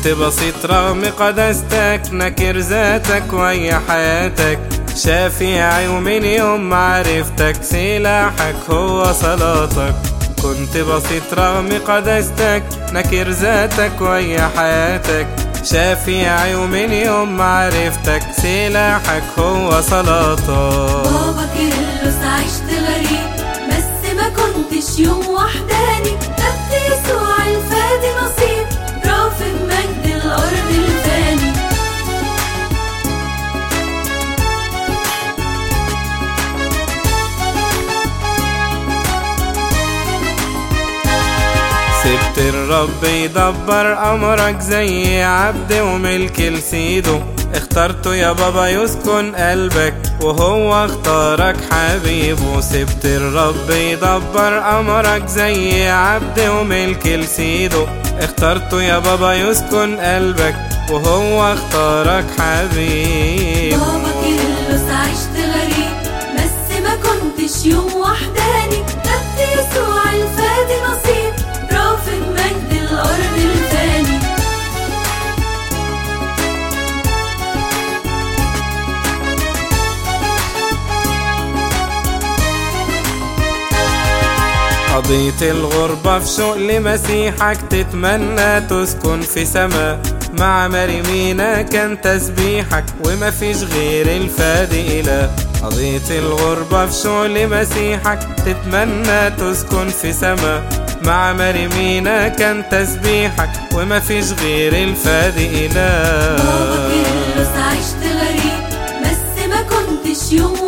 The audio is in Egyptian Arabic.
كنت بسيط رغم قدستك نكر ذاتك ويا حياتك شافعي ومن يوم معرفتك سلاحك هو صلاتك كنت بسيط رغم قدستك نكر ذاتك ويا حياتك شافعي ومن يوم معرفتك سلاحك هو صلاتك بابا كيرلس عشت غريب بس ما كنتش يوم وحداني خدت يسوع الفادي نصيب رافض مجد الأرض الفاني سبت الرب يدبر أمرك زي عبد وملك لسيده اخترته يا بابا يسكن قلبك وهو اختارك حبيبه سبت الرب يدبر أمرك زي عبد وملك لسيده اخترته يا بابا يسكن قلبك وهو اختارك حبيبه بابا كيرلس عشت غريب بس ما كنتش يوم وحداني خدت يسوع الفادي نصيب رافض مجد الأرض الفاني قضيت الغربة في شغل مسيحك تتمنى تسكن في سما مع مريمينا كان تسبيحك وما فيش غير الفادي إله قضيت الغربة في شغل مسيحك تتمنى تسكن في سما مع مريمينا كان تسبيحك وما فيش غير الفادي بابا إله كيرلس عشت غريب بس ما كنتش يوم